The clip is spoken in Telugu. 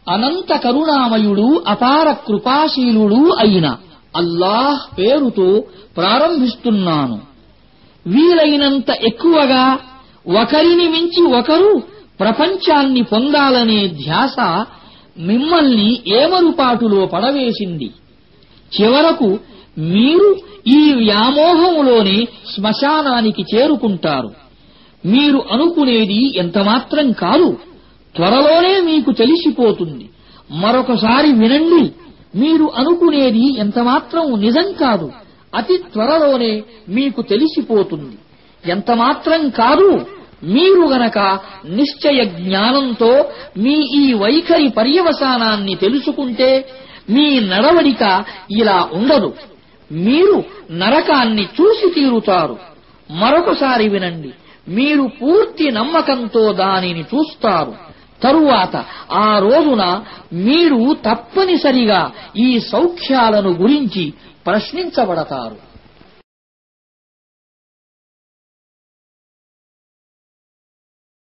అనంత కరుణామయుడు అపార కృపాశీలుడు అయిన అల్లాహ్ పేరుతో ప్రారంభిస్తున్నాను వీలైనంత ఎక్కువగా ఒకరిని మించి ఒకరు ప్రపంచాన్ని పొందాలనే ధ్యాస మిమ్మల్ని ఏమరుపాటులో పడవేసింది చివరకు మీరు ఈ వ్యామోహములోనే శ్మశానానికి చేరుకుంటారు మీరు అనుకునేది ఎంతమాత్రం కాదు త్వరలోనే మీకు తెలిసిపోతుంది మరొకసారి వినండి మీరు అనుకునేది ఎంతమాత్రం నిజం కాదు అతి త్వరలోనే మీకు తెలిసిపోతుంది ఎంతమాత్రం కాదు మీరు గనక నిశ్చయ జ్ఞానంతో మీ ఈ వైఖరి పర్యవసానాన్ని తెలుసుకుంటే మీ నడవడిక ఇలా ఉండదు మీరు నరకాన్ని చూసి తీరుతారు మరొకసారి వినండి మీరు పూర్తి నమ్మకంతో దానిని చూస్తారు తరువాత ఆ రోజున మీరు తప్పనిసరిగా ఈ సౌఖ్యాలను గురించి ప్రశ్నించబడతారు